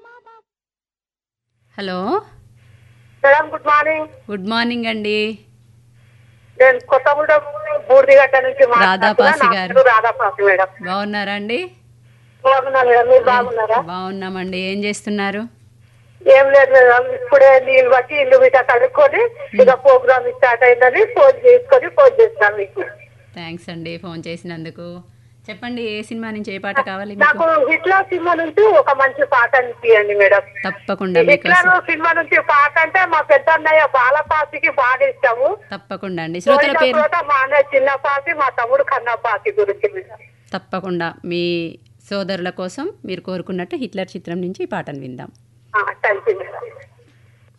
Hello madam good morning good morning అండి నేను కొత్తగూడెం బూర్దిగట్ట నుంచి రాధాపాసి మాట్లాడుతున్నా. నా గారు. పేరు రాధాపాసి మేడం బాగున్నారా అండి బాగున్నా మేడం మీరు బాగున్నారా బాగున్నామండి ఏం చేస్తున్నారు ఏం లేదు మేడం ఇప్పుడే నీళ్ళు బట్టి ఇల్లు బిట్ట కడుక్కొని ఇక ప్రోగ్రామ్ స్టార్ట్ అయిందని ఫోన్ చేసుకొని ఫోన్ చేస్తాను మీకు థ్యాంక్స్ అండి ఫోన్ చేసినందుకు చెప్పండి ఏ సినిమా నుంచి ఏ పాట కావాలి మీకు నాకు హిట్లర్ సినిమా నుంచి ఒక మంచి పాట అనిపించండి మేడం తప్పకుండా హిట్లర్ మీకోసం సినిమా నుంచి పాట అంటే మా పెద్ద అన్నయ్య బాలపాసికి బాగా ఇష్టము తప్పకుండా అండి శ్రోతల పోయిన పేరు తర్వాత మా అన్నయ్య చిన్న పాసి మా తమ్ముడు కన్నపాసి గురించి మేడం తప్పకుండా మీ సోదరుల కోసం మీరు కోరుకున్నట్టు హిట్లర్ చిత్రం నుంచి ఈ పాటను విందాం థ్యాంక్ యూ మేడం